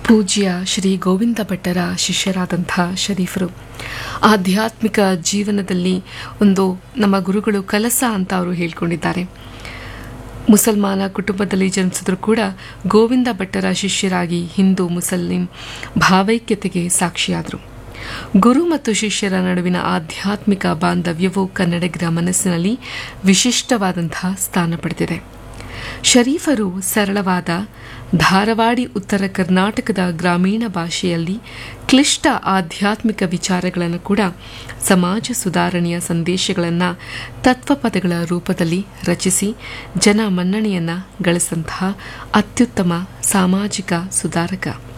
ಪೂಜ್ಯ ಶ್ರೀ ಗೋವಿಂದ ಭಟ್ಟರ ಶಿಷ್ಯರಾದಂಥ ಶರೀಫರು ಆಧ್ಯಾತ್ಮಿಕ ಜೀವನದಲ್ಲಿ ಒಂದು ನಮ್ಮ ಗುರುಗಳು ಕಲಸ ಅಂತ ಅವರು ಹೇಳ್ಕೊಂಡಿದ್ದಾರೆ ಮುಸಲ್ಮಾನ ಕುಟುಂಬದಲ್ಲಿ ಜನಿಸಿದ್ರು ಕೂಡ ಗೋವಿಂದ ಭಟ್ಟರ ಶಿಷ್ಯರಾಗಿ ಹಿಂದೂ ಮುಸಲ್ಲಿಂ ಭಾವೈಕ್ಯತೆಗೆ ಸಾಕ್ಷಿಯಾದರು ಗುರು ಮತ್ತು ಶಿಷ್ಯರ ನಡುವಿನ ಆಧ್ಯಾತ್ಮಿಕ ಬಾಂಧವ್ಯವು ಕನ್ನಡಿಗರ ಮನಸ್ಸಿನಲ್ಲಿ ವಿಶಿಷ್ಟವಾದಂತಹ ಸ್ಥಾನ ಪಡೆದಿದೆ ಶರೀಫರು ಸರಳವಾದ ಧಾರವಾಡಿ ಉತ್ತರ ಕರ್ನಾಟಕದ ಗ್ರಾಮೀಣ ಭಾಷೆಯಲ್ಲಿ ಕ್ಲಿಷ್ಟ ಆಧ್ಯಾತ್ಮಿಕ ವಿಚಾರಗಳನ್ನು ಕೂಡ ಸಮಾಜ ಸುಧಾರಣೆಯ ಸಂದೇಶಗಳನ್ನು ತತ್ವಪದಗಳ ರೂಪದಲ್ಲಿ ರಚಿಸಿ ಜನ ಮನ್ನಣೆಯನ್ನು ಗಳಿಸಂತಹ ಅತ್ಯುತ್ತಮ ಸಾಮಾಜಿಕ ಸುಧಾರಕ